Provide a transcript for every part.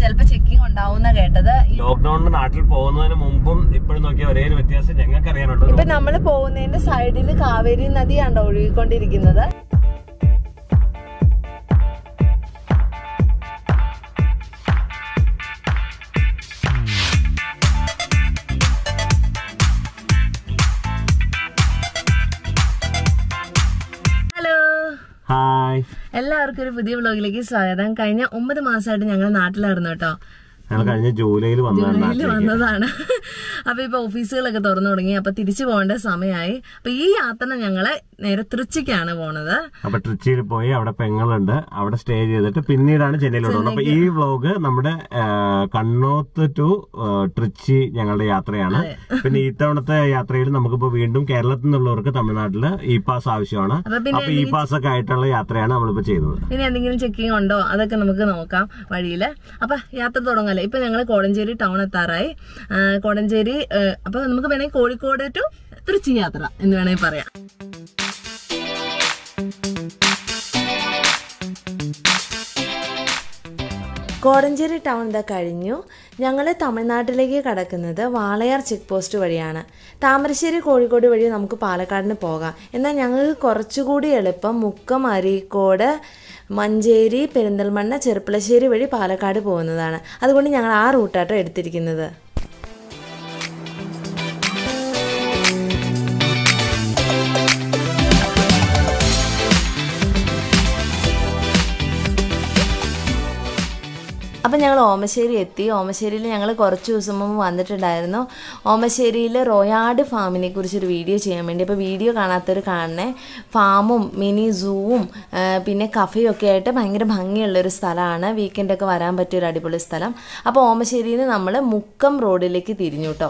ചിലപ്പോ ചെക്കിംഗ് ഉണ്ടാവുന്ന കേട്ടത് ലോക്ക്ഡൌണിന് നാട്ടിൽ പോകുന്നതിന് മുമ്പും ഇപ്പോഴും നോക്കിയ ഒരേ ഒരു വ്യത്യാസം ഞങ്ങൾക്ക് അറിയാനുണ്ട് ഇപ്പൊ നമ്മൾ പോകുന്നതിന്റെ സൈഡിൽ കാവേരി നദിയാണ്ടോ ഒഴുകിക്കൊണ്ടിരിക്കുന്നത് ഹലോ ഹായ് എല്ലാവർക്കും ഒരു പുതിയ വ്ലോഗിലേക്ക് സ്വാഗതം കഴിഞ്ഞ ഒമ്പത് മാസമായിട്ട് ഞങ്ങൾ നാട്ടിലായിരുന്നു കേട്ടോ ഞങ്ങൾ കഴിഞ്ഞ ജൂലൈയിൽ വന്നതാണ് ജൂലൈയിൽ നാട്ടിലേക്ക് വന്നതാണ് അപ്പൊ ഇപ്പൊ ഓഫീസുകളൊക്കെ തുറന്നു തുടങ്ങി അപ്പൊ തിരിച്ചു പോകേണ്ട സമയമായി അപ്പൊ ഈ യാത്ര ഞങ്ങള് നേരെ തൃച്ചിക്കാണ് പോണത് അപ്പൊ ട്രിച്ചിയിൽ പോയി അവിടെ പെങ്ങളുണ്ട് അവിടെ സ്റ്റേ ചെയ്തിട്ട് പിന്നീടാണ് ചെന്നൈയിലോട്ട് വന്നത് അപ്പൊ ഈ വ്ലോഗ് നമ്മുടെ ആ, കണ്ണോത്ത് ടു ആ, ട്രിച്ചി ഞങ്ങളുടെ യാത്രയാണ് പിന്നെ ഇത്തവണത്തെ യാത്രയിൽ നമുക്കിപ്പോ വീണ്ടും കേരളത്തിൽ നിന്നുള്ളവർക്ക് തമിഴ്നാട്ടില് ഇ പാസ് ആവശ്യമാണ് അപ്പൊ പിന്നെ അപ്പൊ ഇ പാസ് ഒക്കെ ആയിട്ടുള്ള യാത്രയാണ് നമ്മളിപ്പോ ചെയ്യുന്നത് ഇനി എന്തെങ്കിലും ചെക്കിംഗ് ഉണ്ടോ അതൊക്കെ നമുക്ക് നോക്കാം വഴിയില് അപ്പൊ യാത്ര തുടങ്ങാല്ലേ ഇപ്പൊ ഞങ്ങൾ കോടഞ്ചേരി ടൗൺ എത്താറായി ആ, കോടഞ്ചേരി ആ, അപ്പൊ നമുക്ക് വേണമെങ്കിൽ കോഴിക്കോട് ടു തൃച്ചി യാത്ര എന്ന് വേണമെങ്കിൽ പറയാം കോടഞ്ചേരി ടൗൺ ഇതാ കഴിഞ്ഞു ഞങ്ങൾ തമിഴ്നാട്ടിലേക്ക് കടക്കുന്നത് വാളയാർ ചെക്ക് പോസ്റ്റ് വഴിയാണ് താമരശ്ശേരി കോഴിക്കോട് വഴി നമുക്ക് പാലക്കാടിന് പോകാം എന്നാൽ ഞങ്ങൾക്ക് കുറച്ചുകൂടി എളുപ്പം മുക്കം അരീക്കോട് മഞ്ചേരി പെരിന്തൽമണ്ണ ചെറുപ്പളശ്ശേരി വഴി പാലക്കാട് പോകുന്നതാണ് അതുകൊണ്ട് ഞങ്ങൾ ആ റൂട്ടാട്ടോ എടുത്തിരിക്കുന്നത് അപ്പം ഞങ്ങൾ ഓമശ്ശേരി എത്തി ഓമശ്ശേരിയിൽ ഞങ്ങൾ കുറച്ച് ദിവസം മുമ്പ് വന്നിട്ടുണ്ടായിരുന്നു ഓമശ്ശേരിയിൽ റോയാഡ് ഫാമിനെ കുറിച്ചൊരു വീഡിയോ ചെയ്യാൻ വേണ്ടി അപ്പോൾ വീഡിയോ കാണാത്തവർ കാണണേ ഫാമും മിനി സൂവും ആ, പിന്നെ കഫയും ഒക്കെ ആയിട്ട് ഭയങ്കര ഭംഗിയുള്ളൊരു സ്ഥലമാണ് വീക്കെൻഡൊക്കെ വരാൻ പറ്റിയ ഒരു അടിപൊളി സ്ഥലം അപ്പോൾ ഓമശ്ശേരിയിൽ നിന്ന് നമ്മൾ മുക്കം റോഡിലേക്ക് തിരിഞ്ഞു കേട്ടോ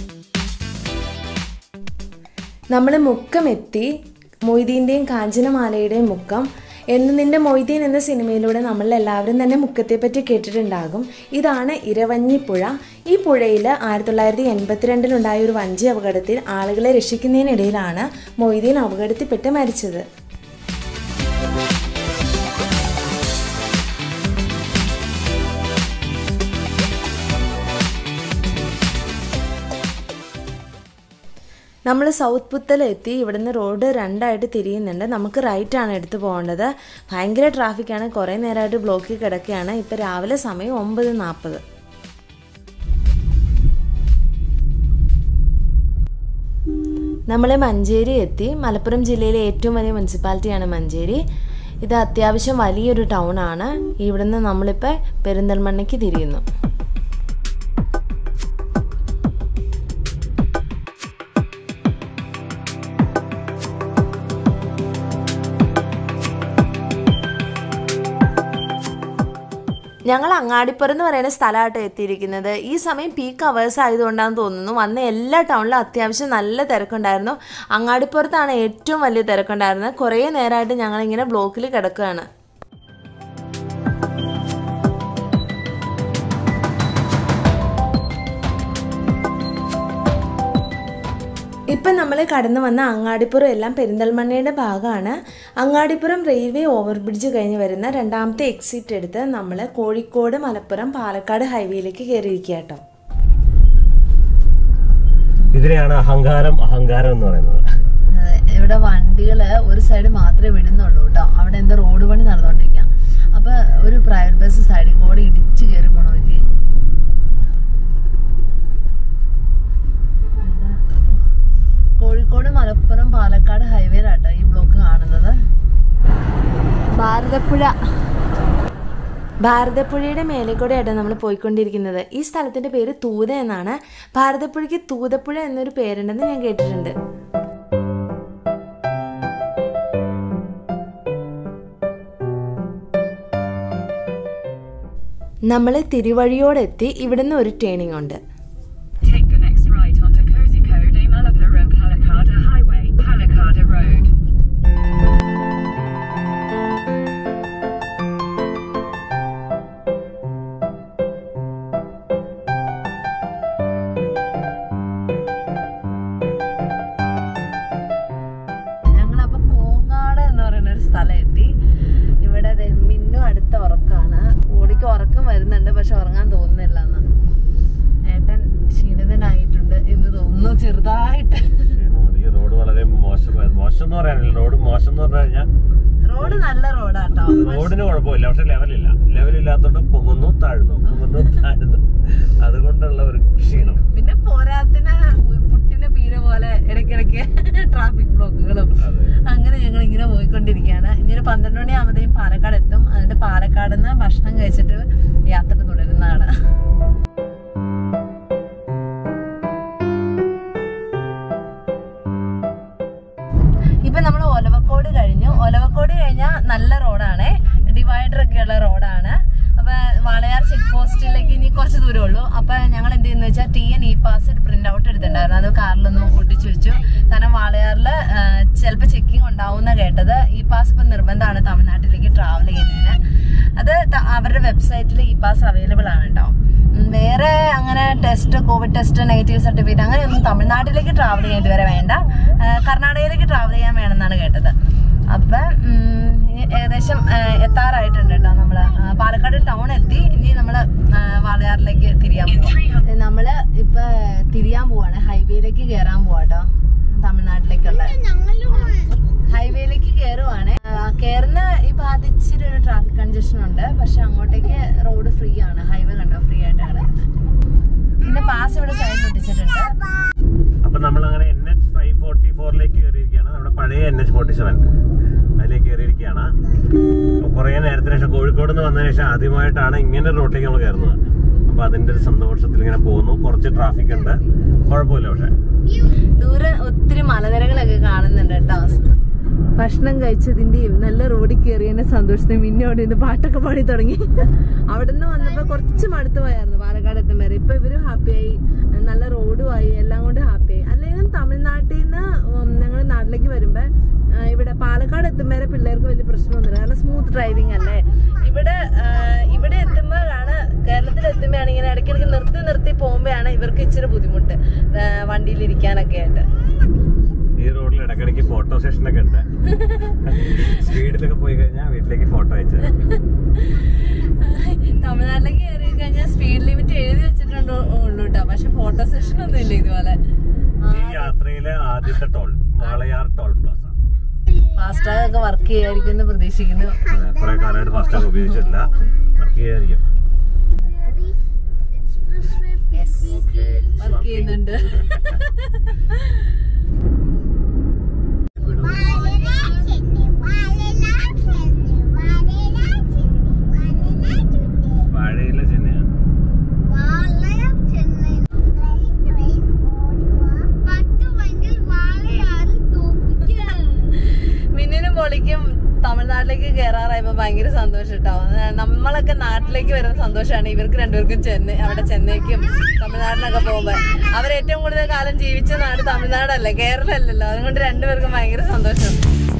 നമ്മൾ മുക്കം എത്തി മൊയ്തീൻ്റെയും കാഞ്ചനമാലയുടെയും മുക്കം എന്ന് നിന്റെ മൊയ്തീൻ എന്ന സിനിമയിലൂടെ നമ്മൾ എല്ലാവരും തന്നെ മുക്കത്തെ പറ്റി കേട്ടിട്ടുണ്ടാകും ഇതാണ് ഇരവഞ്ഞിപ്പുഴ ഈ പുഴയിൽ ആയിരത്തി തൊള്ളായിരത്തി എൺപത്തിരണ്ടിലുണ്ടായ ഒരു വഞ്ചി അപകടത്തിൽ ആളുകളെ രക്ഷിക്കുന്നതിനിടയിലാണ് മൊയ്തീൻ അപകടത്തിൽപ്പെട്ട് മരിച്ചത് നമ്മൾ സൗത്ത് പുത്തൽ എത്തി ഇവിടുന്ന് റോഡ് രണ്ടായിട്ട് തിരിയുന്നുണ്ട് നമുക്ക് റൈറ്റ് ആണ് എടുത്തു പോകേണ്ടത് ഭയങ്കര ട്രാഫിക്കാണ് കുറേ നേരമായിട്ട് ബ്ലോക്കിൽ കിടക്കുകയാണ് ഇപ്പം രാവിലെ സമയം ഒമ്പത് നാൽപ്പത് നമ്മൾ മഞ്ചേരി എത്തി മലപ്പുറം ജില്ലയിലെ ഏറ്റവും വലിയ മുനിസിപ്പാലിറ്റിയാണ് മഞ്ചേരി ഇത് അത്യാവശ്യം വലിയൊരു ടൗൺ ആണ് ഇവിടുന്ന് നമ്മളിപ്പോൾ പെരിന്തൽമണ്ണയ്ക്ക് തിരിയുന്നു ഞങ്ങൾ അങ്ങാടിപ്പുറം എന്ന് പറയുന്ന സ്ഥലമായിട്ട് എത്തിയിരിക്കുന്നത് ഈ സമയം പീക്ക് അവേഴ്സ് ആയതുകൊണ്ടാണെന്ന് തോന്നുന്നു വന്ന എല്ലാ ടൗണിലും അത്യാവശ്യം നല്ല തിരക്കുണ്ടായിരുന്നു അങ്ങാടിപ്പുറത്താണ് ഏറ്റവും വലിയ തിരക്കുണ്ടായിരുന്നത് കുറേ നേരമായിട്ട് ഞങ്ങളിങ്ങനെ ബ്ലോക്കിൽ കിടക്കുകയാണ് ഇപ്പം നമ്മൾ കടന്നു വന്ന അങ്ങാടിപ്പുറം എല്ലാം പെരിന്തൽമണ്ണയുടെ ഭാഗമാണ് അങ്ങാടിപ്പുറം റെയിൽവേ ഓവർബ്രിഡ്ജ് കഴിഞ്ഞ് വരുന്ന രണ്ടാമത്തെ എക്സിറ്റ് എടുത്ത് നമ്മൾ കോഴിക്കോട് മലപ്പുറം പാലക്കാട് ഹൈവേയിലേക്ക് കയറിയിരിക്കുക കേട്ടോ ഇതിനെയാണ് അഹങ്കാരം അഹങ്കാരം എന്ന് പറയുന്നത് ഇവിടെ വണ്ടികള് ഒരു സൈഡ് മാത്രമേ വിടുന്നുള്ളൂ കേട്ടോ അവിടെ എന്താ റോഡ് പണി നടന്നുകൊണ്ടിരിക്കുക അപ്പൊ ഒരു പ്രൈവറ്റ് ബസ് സൈഡിൽ കൂടെ ഇടിച്ചു കയറി പോണോക്ക് കോഴിക്കോട് മലപ്പുറം പാലക്കാട് ഹൈവേയിലാട്ടോ ഈ ബ്ലോക്ക് കാണുന്നത് ഭാരതപ്പുഴ ഭാരതപ്പുഴയുടെ മേലെ കൂടെയാട്ടോ നമ്മൾ പോയിക്കൊണ്ടിരിക്കുന്നത് ഈ സ്ഥലത്തിന്റെ പേര് തൂത എന്നാണ് ഭാരതപ്പുഴയ്ക്ക് തൂതപ്പുഴ എന്നൊരു പേരുണ്ടെന്ന് ഞാൻ കേട്ടിട്ടുണ്ട് നമ്മൾ തിരുവഴിയോടെത്തി ഇവിടുന്ന് ഒരു ടേണിംഗ് ഉണ്ട് Take the next right onto Kozhikode Malappuram Palakkada Highway, Palakkada Road. ഞങ്ങളപ്പോ Kongad എന്ന് പറയുന്ന ഒരു സ്ഥലം എത്തി ഇവിടെ ദേ മിന്നു അടുത്ത ഉറക്കാണ് ഓടിക്ക് ഉറക്കം വരുന്നുണ്ട് ഉറങ്ങുന്നുണ്ട് പക്ഷെ ഉറങ്ങാൻ തോന്നുന്നില്ല എന്ന് ഏട്ടൻ ക്ഷീണിതനായിട്ടുണ്ട് എന്ന് തോന്നുന്നു ചെറുതായിട്ട് ഈ റോഡ് വളരെ മോശമായിരുന്നു മോശം എന്ന് പറയാനില്ല റോഡ് മോശം എന്ന് പറഞ്ഞു കഴിഞ്ഞാൽ റോഡ് നല്ല റോഡാട്ടോ റോഡിന് കുഴപ്പമില്ല പക്ഷെ ലെവലില്ല ലെവലില്ലാത്തോണ്ട് പൊങ്ങുന്നു താഴുന്നു പൊങ്ങുന്നു താഴുന്നു അതുകൊണ്ടുള്ള ഒരു ക്ഷീണം പിന്നെ പോരാത്തിന് പുട്ടിന് പീര പോലെ ഇടയ്ക്കിടയ്ക്ക് ട്രാഫിക് ബ്ലോക്കുകളും അതെ അങ്ങനെ ഞങ്ങൾ ഇങ്ങനെ പോയിക്കൊണ്ടിരിക്കുകയാണ് ഇനി ഒരു പന്ത്രണ്ട് മണി ആകുമ്പോഴത്തേക്കും പാലക്കാട് എത്തും എന്നിട്ട് പാലക്കാട് നിന്ന് ഭക്ഷണം കഴിച്ചിട്ട് യാത്ര തുടരുന്നതാണ് ഇപ്പൊ നമ്മൾ ഒലവക്കോട് കഴിഞ്ഞു ഒലവക്കോട് കഴിഞ്ഞാൽ നല്ല റോഡാണേ ഡിവൈഡർ ഒക്കെ ഉള്ള റോഡാണ് അപ്പൊ വാളയാർ ചെക്ക് പോസ്റ്റിലേക്ക് ഇനി കുറച്ച് ദൂരമേ ഉള്ളൂ അപ്പൊ ഞങ്ങൾ എന്ത് ചെയ്യുന്ന വെച്ചാൽ T N E pass print out എടുത്തിട്ടുണ്ടായിരുന്നു അത് കാറിലൊന്ന് ഒട്ടിച്ചു വെച്ചു കാരണം വാളയാറിൽ ചിലപ്പോൾ ചെക്കിംഗ് ഉണ്ടാവുന്ന കേട്ടത് ഇ പാസ് ഇപ്പൊ നിർബന്ധമാണ് തമിഴ്നാട്ടിലേക്ക് ട്രാവൽ ചെയ്യുന്നതിന് അത് ത- അവരുടെ വെബ്സൈറ്റിൽ ഇ പാസ് അവൈലബിൾ ആണ് കേട്ടോ ഉം, വേറെ അങ്ങനെ test covid test negative certificate അങ്ങനെയൊന്നും തമിഴ്നാട്ടിലേക്ക് ട്രാവൽ ചെയ്യാൻ ഇതുവരെ വേണ്ട ആ, കർണാടകയിലേക്ക് ട്രാവൽ ചെയ്യാൻ വേണമെന്നാണ് കേട്ടത് അപ്പൊ ഉം, ഈ ഏകദേശം ആ, എത്താറായിട്ടുണ്ട് കേട്ടോ നമ്മള് ആ, പാലക്കാട് ടൗൺ എത്തി ഇനി നമ്മള് ആ, വാളയാറിലേക്ക് തിരിയാൻ പോവാം നമ്മള് ഇപ്പൊ തിരിയാൻ പോവാണ് ഹൈവേയിലേക്ക് കയറാൻ പോവാട്ടോ തമിഴ്നാട്ടിലേക്കുള്ള ഹൈവേയിലേക്ക് കയറുവാണ് കയറുന്ന ഈ ഭാഗത്ത് ഇച്ചിരി ഒരു ട്രാഫിക് കൺജഷൻ ഉണ്ട് പക്ഷെ അങ്ങോട്ടേക്ക് റോഡ് ഫ്രീ ആണ് ഹൈവേ കണ്ടോ ഫ്രീ ആയിട്ട് കിടക്കുന്നത് പിന്നെ പാസ് ഇവിടെ സൈഡിൽ ഒട്ടിച്ചിട്ടുണ്ട് അപ്പൊ നമ്മൾ അങ്ങനെ എൻ എച്ച് ഫൈവ് ഫോർട്ടി ഫോറിലേക്ക് കയറിയിരിക്കുകയാണ് നമ്മുടെ പഴയ എൻ എച്ച് ഫോർട്ടി സെവൻ അതിലേക്ക് കയറിയിരിക്കുകയാണ് അപ്പൊ കുറെ നേരത്തിന് ശേഷം കോഴിക്കോട് നിന്ന് വന്നതിന് ശേഷം ആദ്യമായിട്ടാണ് ഇങ്ങനെ ഒരു റോട്ടിലേക്ക് നമ്മൾ കയറുന്നത് അപ്പൊ അതിന്റെ ഒരു സന്തോഷത്തിൽ ഇങ്ങനെ പോകുന്നു കുറച്ച് ട്രാഫിക് ഉണ്ട് കുഴപ്പമില്ല പക്ഷെ ദൂരെ ഒത്തിരി മലനിരകളൊക്കെ കാണുന്നുണ്ട് കേട്ടോ ഭക്ഷണം കഴിച്ചതിന്റെയും നല്ല റോഡിൽ കയറിയതിന്റെ സന്തോഷത്തിന് പിന്നെ അവിടെ നിന്ന് പാട്ടൊക്കെ പാടി തുടങ്ങി അവിടെ നിന്ന് വന്നപ്പോ കുറച്ച് മടുത്തു പോയായിരുന്നു പാലക്കാട് എത്തും വരെ ഇപ്പൊ ഇവരും ഹാപ്പിയായി നല്ല റോഡുമായി എല്ലാം കൊണ്ട് ഹാപ്പിയായി അല്ലെങ്കിലും തമിഴ്നാട്ടിൽ നിന്ന് ഞങ്ങൾ നാട്ടിലേക്ക് വരുമ്പോ ആ, ഇവിടെ പാലക്കാട് എത്തും വരെ പിള്ളേർക്ക് വലിയ പ്രശ്നമൊന്നുമില്ല കാരണം സ്മൂത്ത് ഡ്രൈവിംഗ് അല്ലേ ഇവിടെ ആ, ഇവിടെ എത്തുമ്പോഴാണ് കേരളത്തിൽ എത്തുമ്പോഴാണ് ഇങ്ങനെ ഇടയ്ക്കിടയ്ക്ക് നിർത്തി നിർത്തി പോകുമ്പോഴാണ് ഇവർക്ക് ഇച്ചിരി ബുദ്ധിമുട്ട് വണ്ടിയിൽ ഇരിക്കാനൊക്കെ ആയിട്ട് ഈ റോഡിൽ ഇടയ്ക്കിടയ്ക്ക് ഫോട്ടോ സെഷൻ ഒക്കെ ഉണ്ട് സ്പീഡിലൊക്കെ പോയി കഴിഞ്ഞാൽ വീട്ടിലേക്ക് ഫോട്ടോ അയച്ചു തരും. തമിഴ്നാട്ടിലേക്ക് കയറി കഴിഞ്ഞാൽ സ്പീഡ് ലിമിറ്റ് എഴുതി വെച്ചിട്ടുണ്ടോ ഉള്ളൂ കേട്ടോ പക്ഷെ ഫോട്ടോ സെഷൻ ഒന്നും ഇല്ല ഇതുപോലെ ഈ യാത്രയിലെ ആദ്യത്തെ toll Walayar toll plaza FASTag ഒക്കെ വർക്ക് ചെയ്യായിരിക്കും എന്ന് പ്രതീക്ഷിക്കുന്നു കുറെ കാലമായിട്ട് ഫാസ്റ്റാഗ് ഉപയോഗിച്ചിട്ടില്ല വർക്ക് ചെയ്യായിരിക്കും വർക്ക് ചെയ്യുന്നുണ്ട് വാഴയില ചെന്നൈയാണ് മിന്നിനും പൊളിക്കും തമിഴ്നാട്ടിലേക്ക് കയറാറായപ്പോ ഭയങ്കര സന്തോഷം കേട്ടോ നമ്മളൊക്കെ നാട്ടിലേക്ക് വരുന്ന സന്തോഷമാണ് ഇവർക്ക് രണ്ടുപേർക്കും ചെന്നൈ അവിടെ ചെന്നൈക്കും തമിഴ്നാടിനൊക്കെ പോകുമ്പോ അവർ ഏറ്റവും കൂടുതൽ കാലം ജീവിച്ച നാട് തമിഴ്നാടല്ലേ കേരളമല്ലല്ലോ അതുകൊണ്ട് രണ്ടുപേർക്കും ഭയങ്കര സന്തോഷം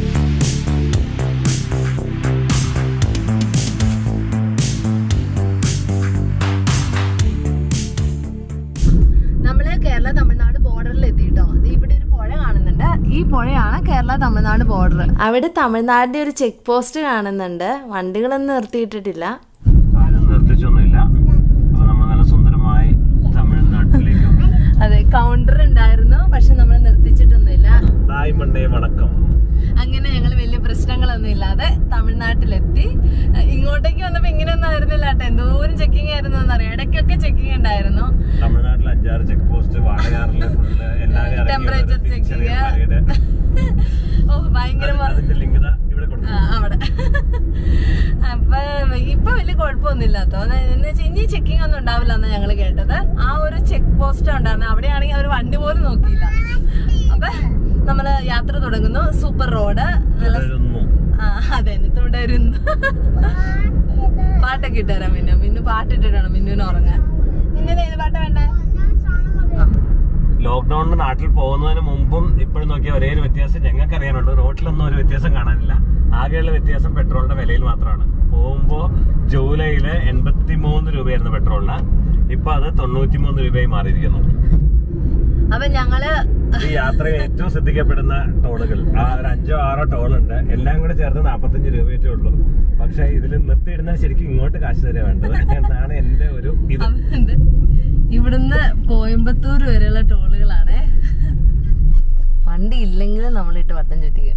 നമ്മള് കേരള തമിഴ്നാട് ബോർഡറിൽ എത്തിട്ടോ ഇവിടെ ഒരു പുഴ കാണുന്നുണ്ട് ഈ പുഴയാണ് കേരള തമിഴ്നാട് ബോർഡർ അവിടെ തമിഴ്നാടിന്റെ ഒരു ചെക്ക് പോസ്റ്റ് കാണുന്നുണ്ട് വണ്ടികളൊന്നും നിർത്തിയിട്ടിട്ടില്ല ആരും നിർത്തിച്ചൊന്നുമില്ല അപ്പൊ നമ്മൾ നല്ല സുന്ദരമായി തമിഴ്നാട്ടിലേക്ക് അതെ കൗണ്ടർ ഉണ്ടായിരുന്നു പക്ഷെ നമ്മൾ നിർത്തിച്ചിട്ടൊന്നുമില്ല തായ് മണ്ണേ വണക്കം അങ്ങനെ ഞങ്ങൾ വലിയ പ്രശ്നങ്ങളൊന്നും ഇല്ലാതെ തമിഴ്നാട്ടിലെത്തി അഹ് ഇങ്ങോട്ടേക്ക് വന്നപ്പോ ഇങ്ങനെയൊന്നും ആയിരുന്നില്ല കേട്ടോ എന്തോരം ചെക്കിംഗ് ആയിരുന്നു എന്നറിയാം ഇടയ്ക്കൊക്കെ ചെക്കിംഗ് ഉണ്ടായിരുന്നു തമിഴ്നാട്ടിൽ അഞ്ചാറ് ചെക്ക് പോസ്റ്റ് വാഴയാറിലെ ഫുള്ള് എല്ലാവരും ഇറങ്ങി Temperature ഓരോരുത്തർ check ചെറിയ ചെയ്യുക. പരേഡ്. ഓ ഭയങ്കര അത് അതിന്റെ ലിങ്ക് ഇതാ ഇവിടെ കൊടുത്തു ആ, അവിടെ അപ്പൊ ഇപ്പൊ വലിയ കുഴപ്പമൊന്നുമില്ല കേട്ടോ എന്ന് വെച്ചാൽ ഇനി ചെക്കിംഗ് ഒന്നും ഉണ്ടാവില്ല എന്നാ ഞങ്ങള് കേട്ടത് ആ ഒരു ചെക്ക് പോസ്റ്റ് ഉണ്ടായിരുന്നു അവിടെയാണെങ്കിൽ അവർ വണ്ടി പോലും നോക്കിയില്ല അപ്പൊ നമ്മള് യാത്ര തുടങ്ങുന്നു സൂപ്പർ റോഡ് നല്ല തുടരുന്നു ആ അതെ തുടരുന്നു പാട്ടൊക്കെ ഇട്ടുതരാം മിന്നു മിന്നു പാട്ടിട്ടിട്ടാണ് മിന്നുവിന് ഉറങ്ങാൻ മിന്നുവിന് ഏത് പാട്ടാ വേണ്ടേ ലോക്ക്ഡൌണിൽ നാട്ടിൽ പോകുന്നതിന് മുമ്പും ഇപ്പോഴും നോക്കിയ ഒരേ ഒരു വ്യത്യാസം ഞങ്ങൾക്ക് അറിയാനുള്ളൂ റോഡിലൊന്നും ഒരു വ്യത്യാസം കാണാനില്ല ആകെയുള്ള വ്യത്യാസം പെട്രോളിന്റെ വിലയിൽ മാത്രമാണ് പോകുമ്പോ ജൂലൈയില് എൺപത്തി മൂന്ന് രൂപയായിരുന്നു പെട്രോളിന് ഇപ്പൊ അത് തൊണ്ണൂറ്റി മൂന്ന് രൂപയായി മാറിയിരിക്കുന്നു അപ്പൊ ഞങ്ങള് ഈ യാത്രയിൽ ഏറ്റവും ശ്രദ്ധിക്കപ്പെടുന്ന ടോളുകൾ ആ ഒരു അഞ്ചോ ആറോ ടോളുണ്ട് എല്ലാം കൂടെ ചേർത്ത് നാപ്പത്തഞ്ച് രൂപയേ ഉള്ളൂ പക്ഷെ ഇതിൽ നിർത്തിയിടുന്നത് ശരിക്കും ഇങ്ങോട്ട് കാശ് തരാ വേണ്ടത് എന്നാണ് എന്റെ ഒരു ഇത് അതുകൊണ്ട് ഇവിടുന്ന് കോയമ്പത്തൂർ വരെയുള്ള ടോളുകളാണ് വണ്ടി ഇല്ലെങ്കിലും നമ്മളിട്ട് വട്ടം ചുറ്റിക്കും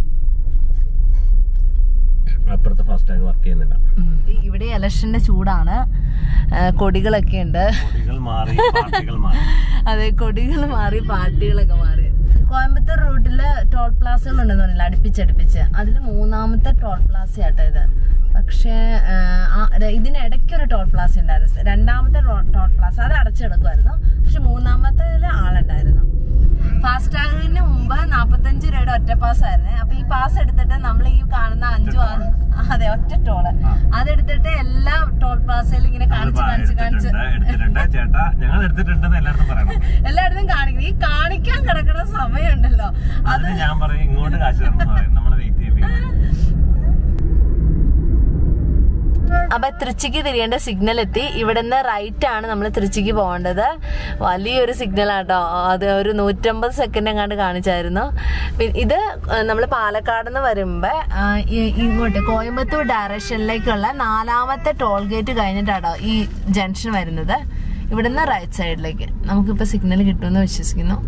അപ്പുറത്ത് ഫാസ്ടാഗ് വർക്ക് ചെയ്യുന്നില്ല ഇ- ഇവിടെ ഇലക്ഷന്റെ ചൂടാണ് ആ, കൊടികളൊക്കെ ഉണ്ട് കൊടികൾ മാറി പാർട്ടികൾ മാറി അതെ കൊടികൾ മാറി പാർട്ടികളൊക്കെ മാറി കോയമ്പത്തൂർ റൂട്ടില് ടോൾ പ്ലാസകൾ ഉണ്ടെന്ന് പറഞ്ഞില്ല അടുപ്പിച്ചടുപ്പിച്ച് അതിൽ മൂന്നാമത്തെ ടോൾ പ്ലാസ ആട്ടോ ഇത് പക്ഷേ ആ, ആ, ര- ഇതിനിടയ്ക്ക് ഒരു ടോൾ പ്ലാസ ഉണ്ടായിരുന്നു രണ്ടാമത്തെ ടോൾ- ടോൾ പ്ലാസ അത് അടച്ചെടുക്കുമായിരുന്നു പക്ഷെ മൂന്നാമത്തേതിൽ ആളുണ്ടായിരുന്നു ഫാസ്ടാഗിന് മുമ്പ് നാപ്പത്തഞ്ച് രൂപയുടെ ഒറ്റ പാസ് ആയിരുന്നേ അപ്പൊ ഈ പാസ് എടുത്തിട്ട് നമ്മൾ ഈ കാണുന്ന അഞ്ചു ആറ് അതെ ഒറ്റ ടോള് അതെടുത്തിട്ട് എല്ലാ ടോൾ പ്ലാസയിലും ഇങ്ങനെ കാണിച്ച് കാണിച്ച് കാണിച്ച് എടുത്തിട്ടുണ്ട് എടുത്തിട്ടുണ്ട് ചേട്ടാ ഞങ്ങൾ എടുത്തിട്ടുണ്ടെന്ന് എല്ലായിടത്തും പറയണം എല്ലായിടത്തും കാണിക്കുന്നത് ഈ കാണിക്കാൻ കിടക്കുന്ന സമയമുണ്ടല്ലോ അതിന് ഞാൻ പറയും ഇങ്ങോട്ട് കാശ് തരണം എന്ന് പറയും നമ്മളെ വെയിറ്റ് ചെയ്യിപ്പിക്കും അപ്പൊ തൃച്ചിക്ക് തിരിയേണ്ട സിഗ്നൽ എത്തി ഇവിടുന്ന് റൈറ്റ് ആണ് നമ്മൾ തൃച്ചിക്ക് പോകേണ്ടത് വലിയൊരു സിഗ്നൽ ആട്ടോ അത് ഒരു നൂറ്റമ്പത് സെക്കൻഡ് എങ്ങാണ്ട് കാണിച്ചായിരുന്നു പി- ഇത് നമ്മൾ പാലക്കാട് നിന്ന് വരുമ്പോ ആ, ഈ- ഇങ്ങോട്ട് കോയമ്പത്തൂർ ഡയറക്ഷനിലേക്കുള്ള നാലാമത്തെ ടോൾ ഗേറ്റ് കഴിഞ്ഞിട്ടാട്ടോ ഈ ജംഗ്ഷൻ വരുന്നത് ഇവിടുന്ന് റൈറ്റ് സൈഡിലേക്ക് നമുക്കിപ്പോ സിഗ്നൽ കിട്ടുമെന്ന് വിശ്വസിക്കുന്നു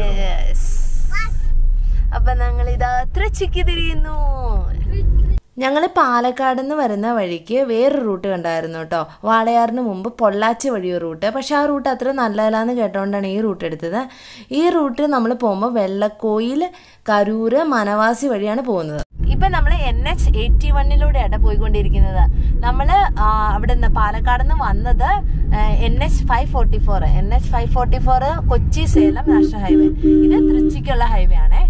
അപ്പൊ ഞങ്ങൾ ഇതാ തൃച്ചിക്ക് തിരിയുന്നു ഞങ്ങൾ പാലക്കാട് നിന്ന് വരുന്ന വഴിക്ക് വേറൊരു റൂട്ട് കണ്ടായിരുന്നു കേട്ടോ വാളയാറിന് മുമ്പ് പൊള്ളാച്ചി വഴി ഒരു റൂട്ട് പക്ഷെ ആ റൂട്ട് അത്ര നല്ലതല്ലാന്ന് കേട്ടോണ്ടാണ് ഈ റൂട്ട് എടുത്തത് ഈ റൂട്ട് നമ്മൾ പോകുമ്പോൾ വെള്ളക്കോയിൽ കരൂര് മനവാസി വഴിയാണ് പോകുന്നത് ഇപ്പൊ നമ്മൾ എൻ എച്ച് എയ്റ്റി വണ്ണിലൂടെയാണ് പോയിക്കൊണ്ടിരിക്കുന്നത് നമ്മൾ അവിടെ നിന്ന് പാലക്കാട് നിന്ന് വന്നത് N H five forty four N H five forty four Kochi Salem national highway ഇത് തൃച്ചിക്കുള്ള ഹൈവേ ആണേ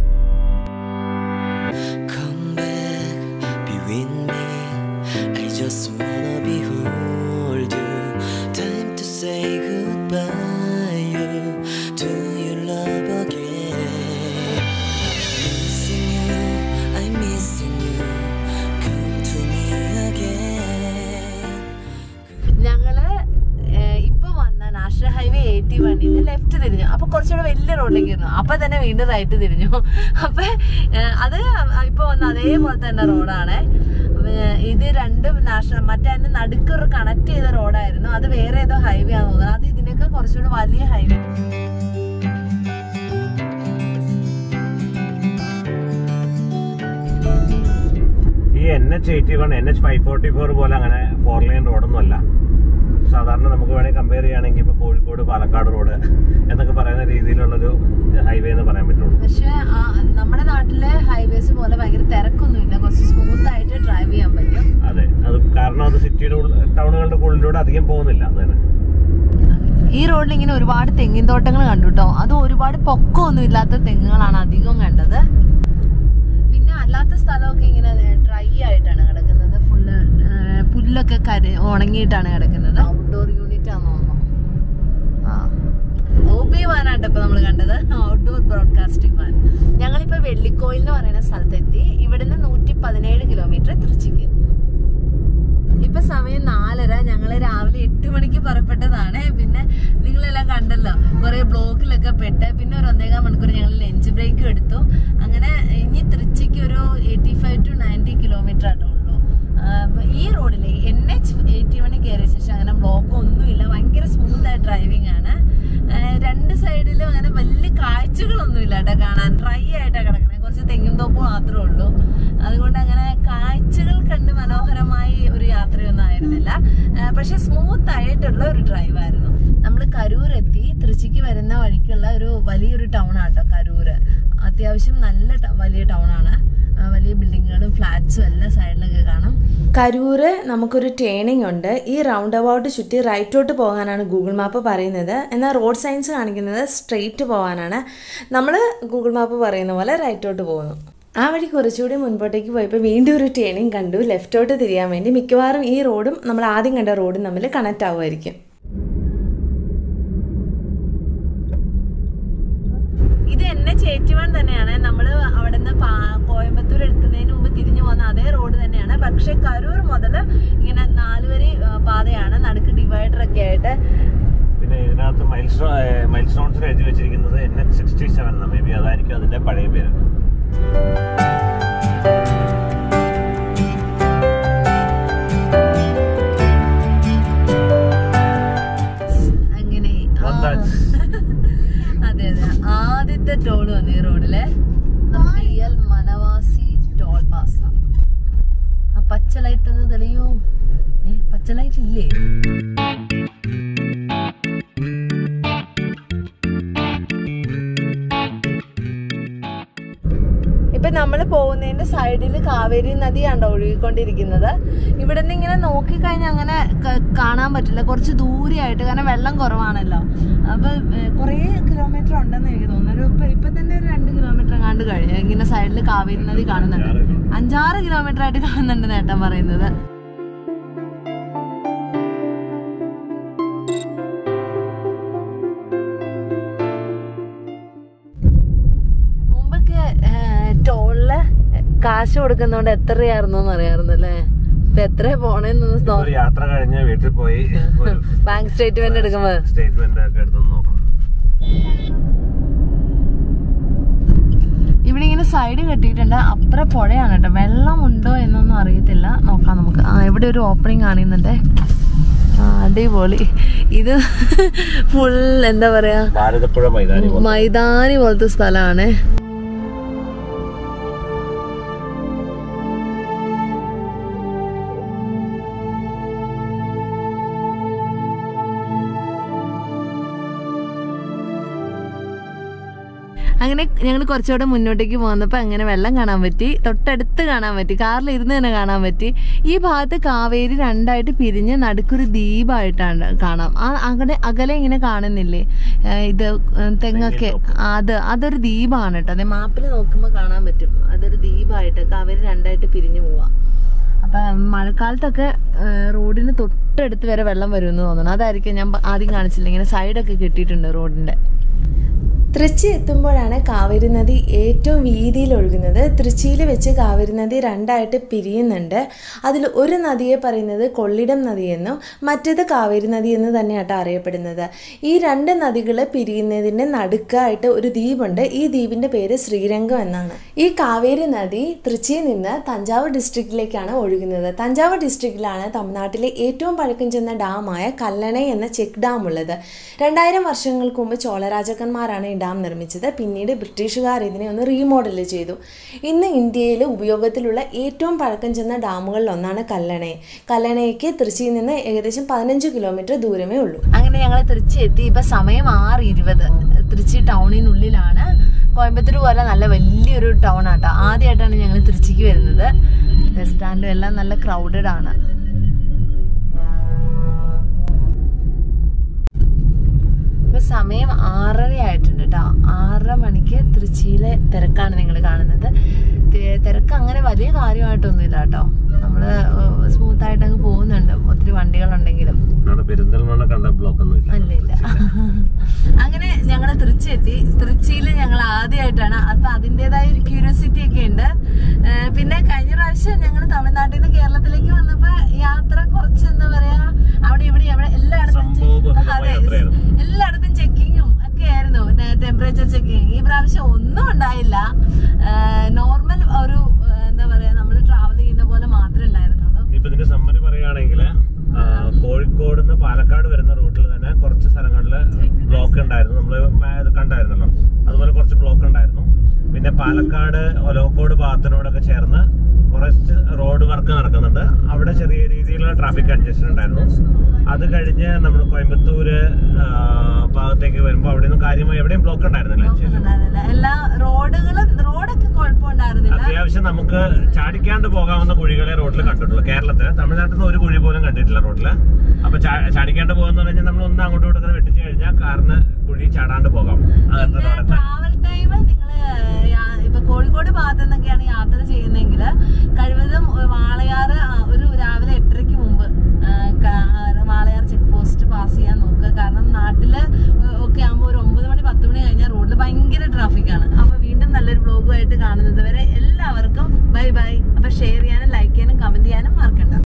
Come back, be with me. I just wanna behold you. Time to say goodbye you, to your love again. Missing you, I'm missing you. Come to me again. ഞങ്ങള് ഏഹ്, ഇപ്പൊ വന്ന national highway eighty വണ്ണിന്ന് left തിരിഞ്ഞു അപ്പൊ കുറച്ചുകൂടെ വലിയ റോഡിലേക്ക് ഇരുന്നു അപ്പൊ തന്നെ വീണ്ടും റൈറ്റ് തിരിഞ്ഞു അപ്പൊ ഏഹ്, അത് ഇപ്പൊ വന്ന അതേപോലെ തന്നെ റോഡാണ് അപ്പൊ, ഏഹ്, ഇത് രണ്ടും നാഷണൽ മറ്റേ അതിന്റെ നടുക്കൊരു കണക്ട് ചെയ്ത റോഡായിരുന്നു അത് വേറെ ഏതോ ഹൈവേ ആണെന്ന് തോന്നുന്നത് അത് ഇതിനൊക്കെ കുറച്ചുകൂടെ വലിയ ഹൈവേ ഈ N H eighty one N H five forty four പോലെ അങ്ങനെ ഫോർ ലൈൻ റോഡൊന്നും അല്ല സാധാരണ നമുക്ക് വേണമെങ്കിൽ കമ്പയർ ചെയ്യുകയാണെങ്കിൽ ഇപ്പൊ കോഴിക്കോട് പാലക്കാട് റോഡ് എന്നൊക്കെ പറയുന്ന രീതിയിലുള്ളൊരു ഹൈവേ എന്ന് പറയാൻ പറ്റുള്ളൂ പക്ഷെ നമ്മുടെ നാട്ടിലെ ഹൈവേസ് പോലെ ഭയങ്കര തിരക്കൊന്നുമില്ല കുറച്ച് സ്മൂത്ത് ആയിട്ട് ഡ്രൈവ് ചെയ്യാൻ പറ്റും അതെ അത് കാരണം അത് സിറ്റിയുടെ ഉൾ- ടൗണുകളുടെ ഉള്ളിലൂടെ അധികം പോകുന്നില്ല അത് തന്നെ ഈ റോഡിൽ ഇങ്ങനെ ഒരുപാട് തെങ്ങിൻ തോട്ടങ്ങൾ കണ്ടു കേട്ടോ അത് ഒരുപാട് പൊക്കമൊന്നും ഇല്ലാത്ത തെങ്ങുകളാണ് അധികം കണ്ടത് പിന്നെ അല്ലാത്ത സ്ഥലമൊക്കെ ഇങ്ങനെ ഡ്രൈ ആയിട്ടാണ് കിടക്കുന്നത് ഫുള്ള് പുല്ലൊക്കെ കര ഉണങ്ങിയിട്ടാണ് കിടക്കുന്നത് ഔട്ട്ഡോർ യൂണിറ്റ് ആണെന്ന് തോന്നുന്നു ആ ഒ പി വാനാട്ടോ ഇപ്പൊ നമ്മൾ കണ്ടത് ഔട്ട്ഡോർ ബ്രോഡ്കാസ്റ്റിംഗ് വാൻ ഞങ്ങളിപ്പോ വെള്ളിക്കോയിൽ എന്ന് പറയുന്ന സ്ഥലത്തെത്തി ഇവിടുന്ന് നൂറ്റി പതിനേഴ് കിലോമീറ്റർ തൃച്ചിക്ക് ഇപ്പൊ സമയം നാലര ഞങ്ങള് രാവിലെ എട്ട് മണിക്ക് പുറപ്പെട്ടതാണ് പിന്നെ നിങ്ങളെല്ലാം കണ്ടല്ലോ കുറെ ബ്ലോക്കിലൊക്കെ പെട്ട് പിന്നെ ഒരു ഒന്നേകാൽ മണിക്കൂർ ഞങ്ങൾ ലഞ്ച് ബ്രേക്കും എടുത്തു അങ്ങനെ ഇനി തൃച്ചിക്ക് ഒരു eighty five to ninety kilometre ആട്ടോ ഉള്ളൂ ആ, അപ്പൊ ഈ റോഡിൽ എൻ എച്ച് എയ്റ്റി വണ്ണി കയറിയ ശേഷം അങ്ങനെ ബ്ലോക്ക് ഒന്നുമില്ല ഭയങ്കര സ്മൂത്ത് ആയ ഡ്രൈവിംഗ് ആണ് ആ, രണ്ട് സൈഡിലും അങ്ങനെ വലിയ കാഴ്ചകളൊന്നുമില്ല കേട്ടോ കാണാൻ ഡ്രൈ ആയിട്ടാണ് കിടക്കണേ കുറച്ച് തെങ്ങും തോപ്പ് മാത്രമേ ഉള്ളൂ അതുകൊണ്ട് അങ്ങനെ കാഴ്ചകൾ കണ്ട് മനോഹരമായി ഒരു യാത്രയൊന്നും ആയിരുന്നില്ല ആ, പക്ഷെ സ്മൂത്ത് ആയിട്ടുള്ള ഒരു ഡ്രൈവ് ആയിരുന്നു നമ്മൾ കരൂർ എത്തി തൃച്ചിക്ക് വരുന്ന വഴിക്കുള്ള ഒരു വലിയൊരു ടൗൺ ആട്ടോ കരൂര് അത്യാവശ്യം നല്ല ട- വലിയ ടൗൺ ആണ് ആ, വലിയ ബിൽഡിങ്ങുകളും ഫ്ലാറ്റ്സും എല്ലാം സൈഡിലൊക്കെ കാണാം കരൂര് നമുക്കൊരു ടേണിംഗ് ഉണ്ട് ഈ റൗണ്ട് അബൌട്ട് ചുറ്റി റൈറ്റോട്ട് പോകാനാണ് ഗൂഗിൾ മാപ്പ് പറയുന്നത് എന്നാൽ റോഡ് സയൻസ് കാണിക്കുന്നത് സ്ട്രെയിറ്റ് പോകാനാണ് നമ്മൾ ഗൂഗിൾ മാപ്പ് പറയുന്ന പോലെ റൈറ്റോട്ട് പോകുന്നു ആ വഴി കുറച്ചുകൂടി മുൻപോട്ടേക്ക് പോയപ്പോൾ വീണ്ടും ഒരു ടേണിംഗ് കണ്ടു ലെഫ്റ്റോട്ട് തിരിയാൻ വേണ്ടി മിക്കവാറും ഈ റോഡും നമ്മൾ ആദ്യം കണ്ട റോഡും തമ്മിൽ കണക്റ്റ് ആവുമായിരിക്കും ഇത് എന്നെ ചേറ്റുവാൻ തന്നെയാണ് നമ്മൾ അവിടെ നിന്ന് കോയമ്പത്തൂർ എത്തുന്നതിന് മുമ്പ് തിരിഞ്ഞു പോകുന്ന അതേ റോഡ് തന്നെയാണ് പക്ഷെ കരൂർ മുതൽ ഇങ്ങനെ നാലുവരി ആ, പാതയാണ് നടുക്ക് ഡിവൈഡർ ഒക്കെ ആയിട്ട് പിന്നെ ഇതിനകത്ത് മൈൽ സ്റ്റോ മൈൽ സ്റ്റോൺസ് പോസ്റ്റർ എഴുതി വെച്ചിരിക്കുന്നത് N H sixty seven maybe അതായിരിക്കും അതിന്റെ പഴയ പേര് അങ്ങനെ ആ. വന്താജ്. അതെ അതെ ആദ്യത്തെ ടോൾ വന്നു ഈ റോഡിലെ റിയൽ മനവാസി ടോൾ പാസ ആ പച്ച ലൈറ്റ് ഒന്ന് തെളിയോ ഏ പച്ച ലൈറ്റ് ഇല്ലേ ഇപ്പൊ നമ്മൾ പോകുന്നതിന്റെ സൈഡിൽ കാവേരി നദിയാണ്ടോ ഒഴുകിക്കൊണ്ടിരിക്കുന്നത് ഇവിടെ നിന്ന് ഇങ്ങനെ നോക്കിക്കഴിഞ്ഞാൽ അങ്ങനെ ക- കാണാൻ പറ്റില്ല കുറച്ച് ദൂരെയായിട്ട് കാരണം വെള്ളം കുറവാണല്ലോ അപ്പൊ കുറേ കിലോമീറ്റർ ഉണ്ടെന്ന് എനിക്ക് തോന്നുന്നു ഒരു ഇപ്പൊ ഇപ്പൊ തന്നെ ഒരു രണ്ട് കിലോമീറ്റർ എങ്ങാണ്ട് കഴിഞ്ഞു ഇങ്ങനെ സൈഡിൽ കാവേരി നദി കാണുന്നുണ്ട് അഞ്ചാറ് കിലോമീറ്റർ ആയിട്ട് കാണുന്നുണ്ട് നേട്ടം പറയുന്നത് മുമ്പൊക്കെ ടോളില് കാശ് കൊടുക്കുന്നോണ്ട് എത്രയായിരുന്നു അറിയാമായിരുന്നു അല്ലേ ഇപ്പൊ എത്ര പോണേന്നൊന്ന് ഇപ്പൊ ഒരു യാത്ര കഴിഞ്ഞ് വീട്ടിൽ പോയി ഒരു ബാങ്ക് സ്റ്റേറ്റ്മെന്റ് എടുക്കുമ്പോ സ്റ്റേറ്റ്മെന്റ് ഒക്കെ എടുത്തൊന്ന് നോക്കണം ഇവിടെ ഇങ്ങനെ സൈഡ് കെട്ടിയിട്ടുണ്ട് അപ്പുറം പുഴയാണ് കേട്ടോ വെള്ളമുണ്ടോ എന്നൊന്നും അറിയത്തില്ല നോക്കാം നമുക്ക് ആ ഇവിടെ ഒരു ഓപ്പണിംഗ് കാണുന്നുണ്ടേ ആ അടിപൊളി ഇത് ഫുൾ എന്താ പറയാ ഭാരതപ്പുഴ മൈതാനി പോലെ. മൈതാനി പോലത്തെ സ്ഥലമാണ് അങ്ങനെ ഞങ്ങൾ കുറച്ചുകൂടെ മുന്നോട്ടേക്ക് പോകുന്നപ്പോൾ അങ്ങനെ വെള്ളം കാണാൻ പറ്റി തൊട്ടടുത്ത് കാണാൻ പറ്റി കാറിൽ ഇരുന്ന് തന്നെ കാണാൻ പറ്റി ഈ ഭാഗത്ത് കാവേരി രണ്ടായിട്ട് പിരിഞ്ഞ് നടുക്കൊരു ദ്വീപായിട്ടാണ് കാണാം ആ അകലെ അകലെ ഇങ്ങനെ കാണുന്നില്ലേ ഏ, ഇത് തെങ്ങൊക്കെ അത് അതൊരു ദ്വീപാണ് കേട്ടോ അതെ മാപ്പിൽ നോക്കുമ്പോൾ കാണാൻ പറ്റും അതൊരു ദ്വീപായിട്ട് കാവേരി രണ്ടായിട്ട് പിരിഞ്ഞു പോവാം അപ്പൊ മഴക്കാലത്തൊക്കെ ഏ, റോഡിന് തൊട്ടടുത്ത് വരെ വെള്ളം വരുമെന്ന് തോന്നുന്നു അതായിരിക്കും ഞാൻ പ- ആദ്യം കാണിച്ചില്ല ഇങ്ങനെ സൈഡൊക്കെ കെട്ടിയിട്ടുണ്ട് റോഡിന്റെ തൃച്ചി എത്തുമ്പോഴാണ് കാവേരി നദി ഏറ്റവും വീതിയിൽ ഒഴുകുന്നത് തൃച്ചിയിൽ വെച്ച് കാവേരി നദി രണ്ടായിട്ട് പിരിയുന്നുണ്ട് അതിൽ ഒരു നദിയെ പറയുന്നത് കൊള്ളിടം നദിയെന്നും മറ്റേത് കാവേരി നദി എന്ന് തന്നെയാട്ടോ അറിയപ്പെടുന്നത് ഈ രണ്ട് നദികൾ പിരിയുന്നതിൻ്റെ നടുക്കായിട്ട് ഒരു ദ്വീപുണ്ട് ഈ ദ്വീപിൻ്റെ പേര് ശ്രീരംഗം എന്നാണ് ഈ കാവേരി നദി തൃച്ചിയിൽ നിന്ന് തഞ്ചാവൂർ ഡിസ്ട്രിക്റ്റിലേക്കാണ് ഒഴുകുന്നത് തഞ്ചാവൂർ ഡിസ്ട്രിക്റ്റിലാണ് തമിഴ്നാട്ടിലെ ഏറ്റവും പഴക്കം ചെന്ന ഡാമായ കല്ലണൈ എന്ന ചെക്ക് ഡാം ഉള്ളത് രണ്ടായിരം വർഷങ്ങൾക്ക് മുമ്പ് ചോളരാജാക്കന്മാരാണ് ഈ ഡാം നിർമ്മിച്ചത് പിന്നീട് ബ്രിട്ടീഷുകാർ ഇതിനെ ഒന്ന് റീമോഡൽ ചെയ്തു ഇന്ന് ഇന്ത്യയിൽ ഉപയോഗത്തിലുള്ള ഏറ്റവും പഴക്കം ചെന്ന ഡാമുകളിൽ ഒന്നാണ് കല്ലണൈ കല്ലണയ്ക്ക് തൃച്ചിയിൽ നിന്ന് ഏകദേശം പതിനഞ്ച് കിലോമീറ്റർ ദൂരമേ ഉള്ളൂ അങ്ങനെ ഞങ്ങൾ തൃച്ചി എത്തി ഇപ്പൊ സമയം ആറ് ഇരുപത് തൃച്ചി ടൗണിനുള്ളിലാണ് കോയമ്പത്തൂർ പോലെ നല്ല വലിയൊരു ടൗൺ ആട്ടോ ആദ്യമായിട്ടാണ് ഞങ്ങൾ തൃച്ചിക്ക് വരുന്നത് ബസ് സ്റ്റാൻഡും എല്ലാം നല്ല ക്രൗഡഡ് ആണ് ഇപ്പൊ സമയം ആറര ആയിട്ടുണ്ട് കേട്ടോ ആറര മണിക്ക് തൃച്ചിയിലെ തിരക്കാണ് നിങ്ങൾ കാണുന്നത് തി- തിരക്ക് അങ്ങനെ വലിയ കാര്യമായിട്ടൊന്നുമില്ല കേട്ടോ നമ്മള് സ്മൂത്ത് ആയിട്ട് അങ്ങ് പോകുന്നുണ്ട് ഒത്തിരി വണ്ടികളുണ്ടെങ്കിലും നമ്മുടെ പെരിന്തൽമണ്ണ കണ്ട ബ്ലോക്ക് ഒന്നും ഇല്ല അല്ല ഇല്ല അങ്ങനെ ഞങ്ങൾ തൃച്ചി എത്തി തൃച്ചിയിൽ ഞങ്ങൾ ആദ്യമായിട്ടാണ് അപ്പൊ അതിൻ്റെതായ ഒരു ക്യൂരിയോസിറ്റി ഒക്കെ ഉണ്ട് ഏഹ് പിന്നെ കഴിഞ്ഞ പ്രാവശ്യം ഞങ്ങൾ തമിഴ്നാട്ടിൽ നിന്ന് കേരളത്തിലേക്ക് വന്നപ്പോ യാത്ര കുറച്ച് എന്താ പറയാ അവിടെ ഇവിടെ അവിടെ എല്ലായിടത്തും ചെ- സംഭവബഹുലമായ അതെ യാത്രയായിരുന്നു. എല്ലായിടത്തും ചെക്കിങ്ങും ഒക്കെ ആയിരുന്നു ടെമ്പറേച്ചർ ചെക്കിങ് ഈ പ്രാവശ്യം ഒന്നും ഉണ്ടായില്ല നോർമൽ ഒരു ഏഹ് എന്താ പറയാ നമ്മൾ ട്രാവൽ ചെയ്യുന്ന പോലെ മാത്രമേ ഉണ്ടായിരുന്നുള്ളൂ ഇനിയിപ്പോ ഇതിന്റെ സമ്മറി പറയുകയാണെങ്കിൽ കോഴിക്കോട് നിന്ന് പാലക്കാട് വരുന്ന റൂട്ടിൽ തന്നെ കുറച്ച് സ്ഥലങ്ങളിൽ ബ്ലോക്ക് ഉണ്ടായിരുന്നു നമ്മൾ ഇത് കണ്ടായിരുന്നല്ലോ അതുപോലെ കുറച്ച് ബ്ലോക്ക് ഉണ്ടായിരുന്നു പിന്നെ പാലക്കാട് ഒലോക്കോട് ഭാഗത്തിനോടൊക്കെ ചേർന്ന് കുറച്ച് റോഡ് വർക്ക് നടക്കുന്നുണ്ട് അവിടെ ചെറിയ രീതിയിലുള്ള ട്രാഫിക് കൺജഷൻ ഉണ്ടായിരുന്നു അത് കഴിഞ്ഞ് നമ്മൾ കോയമ്പത്തൂര് ആ, ഭാഗത്തേക്ക് വരുമ്പോൾ അവിടെ ഒന്നും കാര്യമായി എവിടെയും ബ്ലോക്ക് ഉണ്ടായിരുന്നില്ല അതിനുശേഷം ഉണ്ടായിരുന്നില്ല. എല്ലാ റോഡുകളും റോഡൊക്കെ കുഴപ്പമുണ്ടായിരുന്നില്ല അത്യാവശ്യം നമുക്ക് ചാടിക്കാണ്ട് പോകാവുന്ന കുഴികളെ റോഡിൽ കണ്ടിട്ടുള്ളൂ കേരളത്തിൽ തമിഴ്നാട്ടിൽ നിന്ന് ഒരു കുഴി പോലും കണ്ടിട്ടില്ല റോഡില് അപ്പൊ ചാ- ചാടിക്കാണ്ട് പോകാന്ന് പറഞ്ഞാൽ നമ്മൾ ഒന്ന് അങ്ങോട്ടും ഇങ്ങോട്ടും വെട്ടിച്ചു കഴിഞ്ഞാൽ കാറിന് കുഴി ചാടാണ്ട് പോകാം അകത്ത് റോഡത്തെ ട്രാവൽ ടൈം നിങ്ങള് യാ- ഇപ്പൊ കോഴിക്കോട് ഭാഗത്തു നിന്നൊക്കെയാണ് യാത്ര ചെയ്യുന്നതെങ്കിൽ കഴിവതും വാളയാറ് ആ, ഒരു രാവിലെ എട്ടരയ്ക്ക് മുമ്പ് ആ, ക- വാളയാർ ചെക്ക് പോസ്റ്റ് പാസ് ചെയ്യാൻ നോക്കുക കാരണം നാട്ടില് ഒക്കെ ആകുമ്പോൾ ഒരു ഒമ്പത് മണി പത്ത് മണി കഴിഞ്ഞാൽ റോഡിൽ ഭയങ്കര ട്രാഫിക്കാണ് അപ്പൊ വീണ്ടും നല്ലൊരു ബ്ലോഗുമായിട്ട് കാണുന്നത് വരെ എല്ലാവർക്കും ബൈ ബൈ അപ്പൊ ഷെയർ ചെയ്യാനും ലൈക്ക് ചെയ്യാനും കമന്റ് ചെയ്യാനും മറക്കണ്ട